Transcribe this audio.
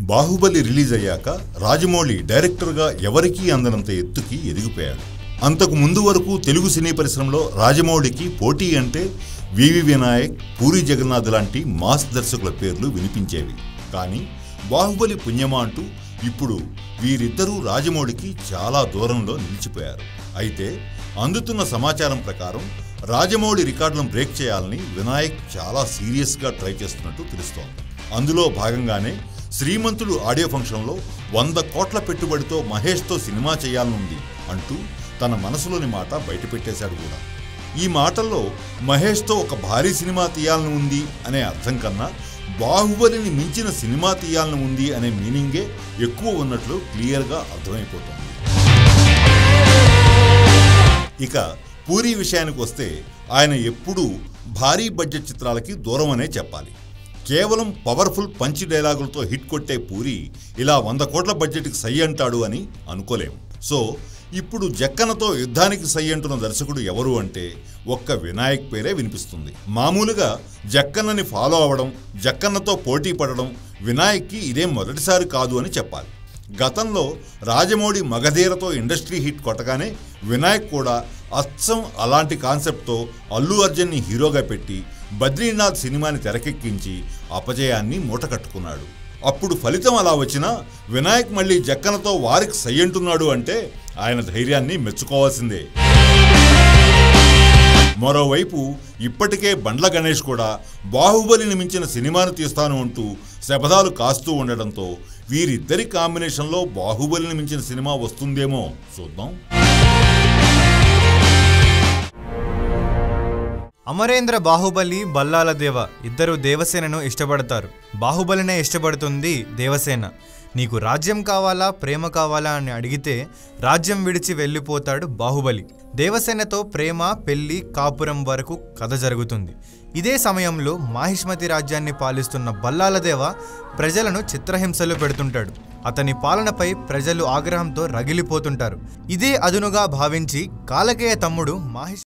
Baahubali release అయ్యాక రాజమౌళి డైరెక్టర్గా ఎవరికీ అందనంత ఎత్తుకి ఎదిగిపోయాడు అంతకు ముందు వరకు తెలుగు సినీ పరిశ్రమలో రాజమౌళికి పోటీ అంటే వివి వినాయక్ పూరి జగన్నాథ్ లాంటి మాస్ దర్శకుల పేర్లు వినిపించేవి కానీ బాహుబలి పుణ్యమా అంటూ ఇప్పుడు వీరిద్దరూ రాజమౌళికి చాలా దూరంలో నిలిచిపోయారు అయితే అందుతున్న సమాచారం ప్రకారం రాజమౌళి రికార్డులను బ్రేక్ చేయాలని వినాయక్ చాలా సీరియస్గా ట్రై చేస్తున్నట్టు తెలుస్తోంది అందులో భాగంగానే శ్రీమంతుడు ఆడియో ఫంక్షన్లో వంద కోట్ల పెట్టుబడితో మహేష్తో సినిమా చేయాలనుంది అంటూ తన మనసులోని మాట బయటపెట్టేశాడు కూడా ఈ మాటల్లో మహేష్తో ఒక భారీ సినిమా తీయాలని ఉంది అనే అర్థం కన్నా బాహుబలిని మించిన సినిమా తీయాలని ఉంది అనే మీనింగే ఎక్కువ ఉన్నట్లు క్లియర్గా అర్థమైపోతుంది ఇక పూరి విషయానికి వస్తే ఆయన ఎప్పుడూ భారీ బడ్జెట్ చిత్రాలకి దూరం అనే చెప్పాలి కేవలం పవర్ఫుల్ పంచ్ డైలాగులతో హిట్ కొట్టే పూరి ఇలా వంద కోట్ల బడ్జెట్కి సై అంటాడు అని అనుకోలేం సో ఇప్పుడు జక్కనతో యుద్ధానికి సై అంటున్న దర్శకుడు ఎవరు అంటే ఒక్క వినాయక్ పేరే వినిపిస్తుంది మామూలుగా జక్కన్నని ఫాలో అవ్వడం జక్కన్నతో పోటీ పడడం వినాయక్కి ఇదేం మొదటిసారి కాదు అని చెప్పాలి గతంలో రాజమౌళి మగధీరతో ఇండస్ట్రీ హిట్ కొట్టగానే వినాయక్ కూడా అచ్చం అలాంటి కాన్సెప్ట్తో అల్లు అర్జున్ని హీరోగా పెట్టి బద్రీనాథ్ సినిమాని తెరకెక్కించి అపజయాన్ని మూటకట్టుకున్నాడు అప్పుడు ఫలితం అలా వచ్చినా వినాయక్ మళ్ళీ జక్కనతో వారికి సయ్యంటున్నాడు అంటే ఆయన ధైర్యాన్ని మెచ్చుకోవాల్సిందే మరోవైపు ఇప్పటికే బండ్ల గణేష్ కూడా బాహుబలిని మించిన సినిమాను తీస్తాను అంటూ శపథాలు కాస్తూ ఉండడంతో వీరిద్దరి కాంబినేషన్లో బాహుబలిని మించిన సినిమా వస్తుందేమో చూద్దాం అమరేంద్ర బాహుబలి బల్లాల దేవ ఇద్దరు దేవసేనను ఇష్టపడతారు బాహుబలినే ఇష్టపడుతుంది దేవసేన నీకు రాజ్యం కావాలా ప్రేమ కావాలా అని అడిగితే రాజ్యం విడిచి వెళ్ళిపోతాడు బాహుబలి దేవసేనతో ప్రేమ పెళ్లి కాపురం వరకు కథ జరుగుతుంది ఇదే సమయంలో మాహిష్మతి రాజ్యాన్ని పాలిస్తున్న బల్లాలదేవ ప్రజలను చిత్రహింసలు పెడుతుంటాడు అతని పాలనపై ప్రజలు ఆగ్రహంతో రగిలిపోతుంటారు ఇదే అదునుగా భావించి కాలకేయ తమ్ముడు మాహిష్